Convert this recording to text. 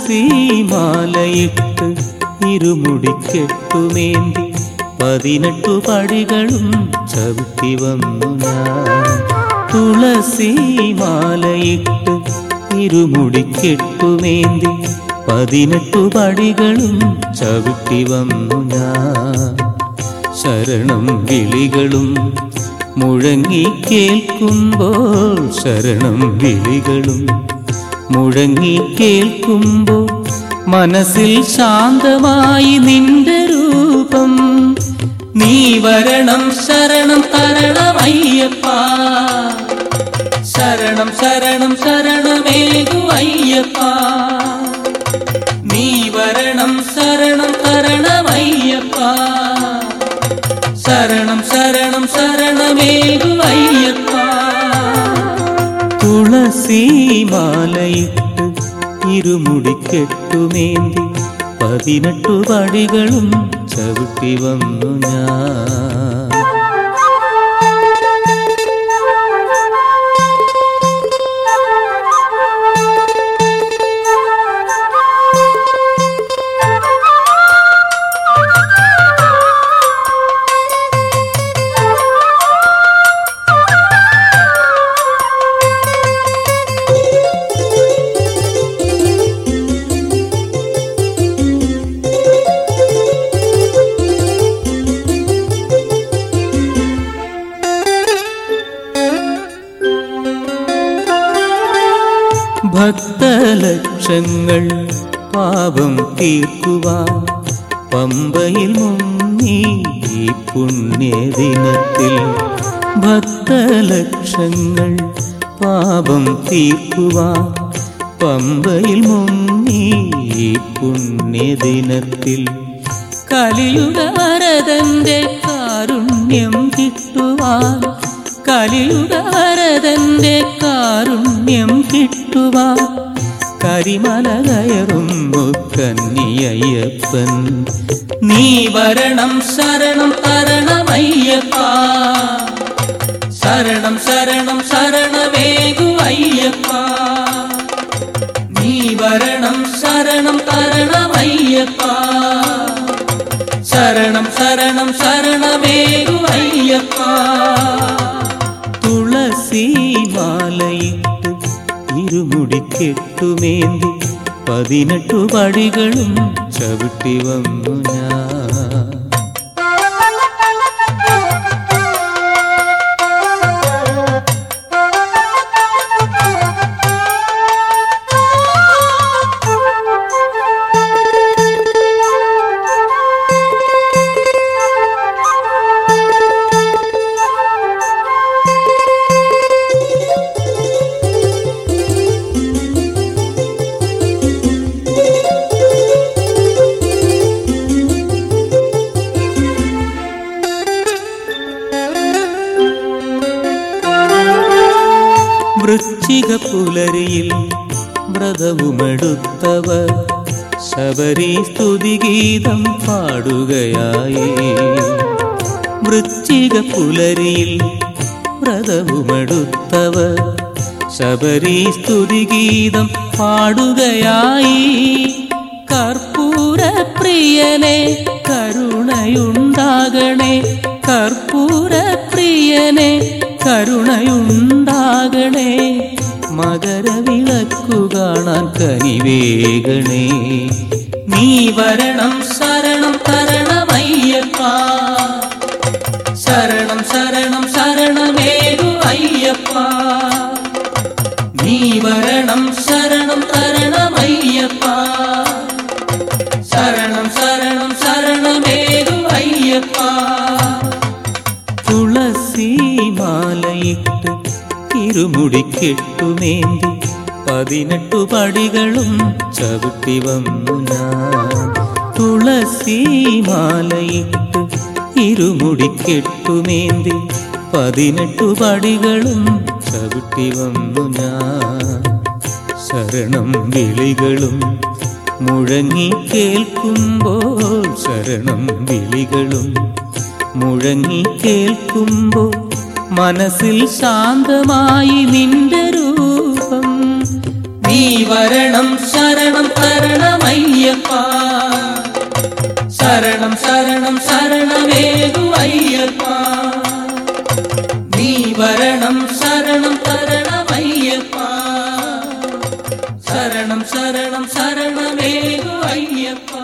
തുളസിമാലയിട്ട് ഇരുമുടിക്കെട്ടുമേന്തി പതിനെട്ടു പടികളും ചവിട്ടി വന്നു ഞാൻ തുളസിമാലയിട്ട് ഇരുമുടിക്കെട്ടുമേന്തി പതിനെട്ടു പടികളും ചവിട്ടി വന്നു ഞാൻ ശരണം വിളികളും മുഴങ്ങി കേൾക്കുമ്പോൾ ശരണം വിളികളും മുഴങ്ങി കേൾക്കുമ്പോൾ മനസ്സിൽ ശാന്തമായി നിന്റെ രൂപം നീ വരണം ശരണം തരണമയ്യപ്പ ശരണം ശരണം ശരണമേകു അയ്യപ്പ നീ വരണം ശരണം തരണമയ്യപ്പ ശരണം ശരണം ശരണമേകു അയ്യപ്പ തുളസിമാലയിട്ട് ഇരുമുടിക്കെട്ടുമേന്തി പതിനെട്ടു പടികളും ചവിട്ടി വന്നു ഞാൻ ഭക്തലക്ഷങ്ങൾ പാപം തീർക്കുവാൻ പമ്പയിൽ മുങ്ങി ഈ പുണ്യദിനത്തിൽ ഭക്തലക്ഷങ്ങൾ പാപം തീർക്കുവാൻ പമ്പയിൽ മുങ്ങി ഈ പുണ്യദിനത്തിൽ കലിയുഗ വരതന്റെ കാരുണ്യം കിട്ടുവാൻ കലിയുഗ വരതന്റെ കാരുണ്യം കിട്ടുവാൻ കരിമല കയറുമ്പോ കന്നിയയ്യപ്പൻ നീ വരണം ശരണം തരണമയ്യപ്പ ശരണം ശരണം ശരണമേകു അയ്യപ്പ നീ വരണം ശരണം തരണമയ്യപ്പ ശരണം ശരണം ശരണമേകു അയ്യപ്പ തുളസിമാലയിട്ട് ഇരുമുടിക്കെട്ടുമേന്തി പതിനെട്ടു പടികളും ചവിട്ടി വന്നു ഞാൻ വൃശ്ചിക പുലരിയിൽ വ്രതവുമെടുത്തവർ ശബരി സ്തുതിഗീതം പാടുകയായി വൃശ്ചിക പുലരിയിൽ വ്രതവുമെടുത്തവർ ശബരി സ്തുതിഗീതം പാടുകയായി കർപ്പൂര പ്രിയനെ കരുണയുണ്ടാകണേ കർപ്പൂര പ്രിയനെ കരുണയുണ്ടാകണേ മകരവിളക്കു കാണാൻ കനിവേകണേ നീ വരണം ശരണം തരണമയ്യപ്പ ശരണം ശരണം ശരണമേകു അയ്യപ്പ നീ വരണം ശരണം തരണമയ്യപ്പ ശരണം ശരണം ശരണമേകു അയ്യപ്പ തുളസിമാലയിട്ട് ഇരുമുടിക്കെട്ടുമേന്തി പതിനെട്ടു പടികളും ചവിട്ടി വന്നു ഞാൻ തുളസിമാലയിട്ട് ഇരുമുടിക്കെട്ടുമേന്തി പതിനെട്ടു പടികളും ചവിട്ടി വന്നു ഞാൻ ശരണം വിളികളും മുഴങ്ങി കേൾക്കുമ്പോൾ ശരണം വിളികളും മുഴങ്ങി കേൾക്കുമ്പോൾ മനസ്സിൽ ശാന്തമായി നിന്റെ രൂപം നീ നീ വരണം ശരണം തരണമയ്യപ്പ ശരണം ശരണം ശരണമേതു അയ്യപ്പ നീ വരണം ശരണം തരണമയ്യപ്പ ശരണം ശരണം ശരണമേതു അയ്യപ്പ